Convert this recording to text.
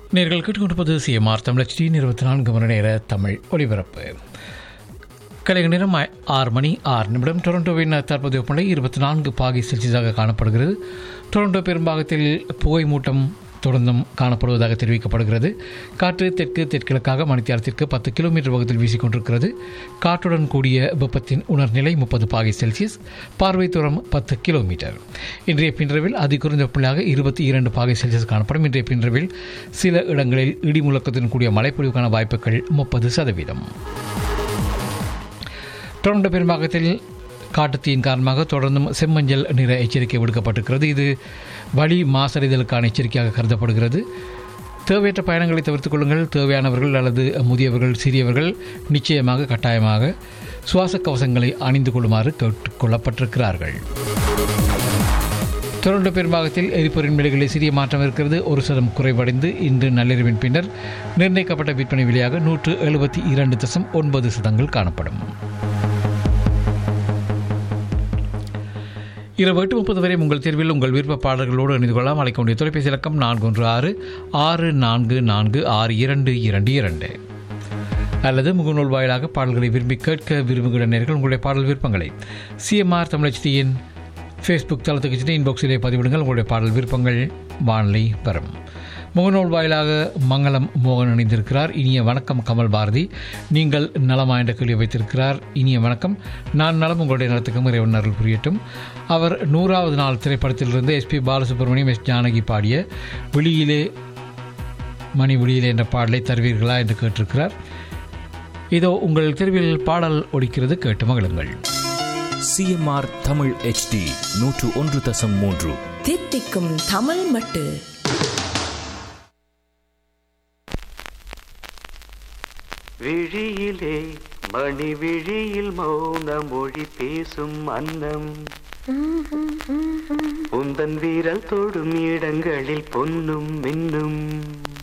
நேர்கள் கேட்டுக்கொண்டிருப்பது சிஎம்ஆர் தமிழச்சி இருபத்தி நான்கு மணி நேர தமிழ் ஒலிபரப்பு கலைஞர் நேரம் ஆ- ஆறு மணி ஆறு நிமிடம் டொரண்டோவின் தற்போதைய வெப்பநிலை இருபத்தி நான்கு பாகை செல்சியஸாக காணப்படுகிறது டொரண்டோ பெரும்பாகத்தில் புகை மூட்டம் தொடர்ந்தும் காணப்படுவதாக தெரிவிக்கப்படுகிறது காற்று தெற்கு தெற்கிழக்காக மணித்தியாலத்திற்கு பத்து கிலோமீட்டர் வேகத்தில் வீசிக்கொண்டிருக்கிறது காற்றுடன் கூடிய வெப்பத்தின் உணர்நிலை முப்பது பாகை செல்சியஸ் பார்வை தூரம் பத்து கிலோமீட்டர் இன்றைய பின்றவில் அதி குறைந்த வெப்பநிலையாக இருபத்தி இரண்டு பாகை செல்சியஸ் காணப்படும் இன்றைய பின்றவில் சில இடங்களில் இடி முழக்கத்துடன் கூடிய மழைப்பொழிவுக்கான வாய்ப்புகள் முப்பது சதவீதம் டொரண்டோ பெரும்பாகத்தில் காட்டுத்தீயின் காரணமாக தொடர்ந்தும் செம்மஞ்சள் நிற எச்சரிக்கை விடுக்கப்பட்டிருக்கிறது இது வழி மாசடைதலுக்கான எச்சரிக்கையாக கருதப்படுகிறது தேவையற்ற பயணங்களை தவிர்த்துக் கொள்ளுங்கள் தேவையானவர்கள் அல்லது முதியவர்கள் சிறியவர்கள் நிச்சயமாக கட்டாயமாக சுவாச கவசங்களை அணிந்து கொள்ளுமாறு கேட்டுக்கொள்ளப்பட்டிருக்கிறார்கள் தொடர்ந்து பெரும்பாகத்தில் எரிபொருளின் விலைகளில் சிறிய மாற்றம் இருக்கிறது ஒரு சதம் குறைவடைந்து இன்று நள்ளிரவின் பின்னர் நிர்ணயிக்கப்பட்ட விற்பனை விலையாக நூற்று எழுபத்தி இரண்டு தசம் ஒன்பது சதங்கள் காணப்படும் இரவு எட்டு முப்பது வரை உங்கள் தேர்வில் உங்கள் விருப்ப பாடல்களோடு இணைந்து கொள்ளலாம் அழைக்க வேண்டிய தொலைபேசி இலக்கம் நான்கு ஒன்று ஆறு ஆறு நான்கு நான்கு ஆறு இரண்டு இரண்டு இரண்டு அல்லது முகநூல் வாயிலாக பாடல்களை விரும்பி கேட்க விரும்புகிற நேர்கள் உங்களுடைய பாடல் விருப்பங்களை சிஎம்ஆர் தமிழச்சியின் ஃபேஸ்புக் தளத்துக்கு சென்று இன்பாக்ஸிலே பதிவிடுங்கள் உங்களுடைய பாடல் விருப்பங்கள் வானொலி பெறும் முகநூல் வாயிலாக மங்களம் மோகன் இணைந்திருக்கிறார் இனிய வணக்கம் கமல் பாரதி நீங்கள் நலமா என்ற கேள்வி வைத்திருக்கிறார் இனிய வணக்கம் நான் நலம் உங்களுடைய நலத்துக்கும் இறைவன் அருள் புரியட்டும் அவர் நூறாவது நாள் திரைப்படத்திலிருந்து எஸ்பி பாலசுப்ரமணியம் எஸ் ஜானகி பாடிய விழியிலே மணி விழியிலே என்ற பாடலை தருவீர்களா என்று கேட்டிருக்கிறார் இதோ உங்கள் தெருவில் பாடல் ஒலிக்கிறது கேட்டு மகிழுங்கள் சிஎம்ஆர் தமிழ் ஹெச்டி நூற்று ஒன்று தசம் மூன்று தித்திக்கும் தமிழ் மட்டு விழியிலே மணி விழியில் மௌன மொழி பேசும் அன்னம் உந்தன் வீரல் தொடும் இடங்களில் பொன்னும் மின்னும்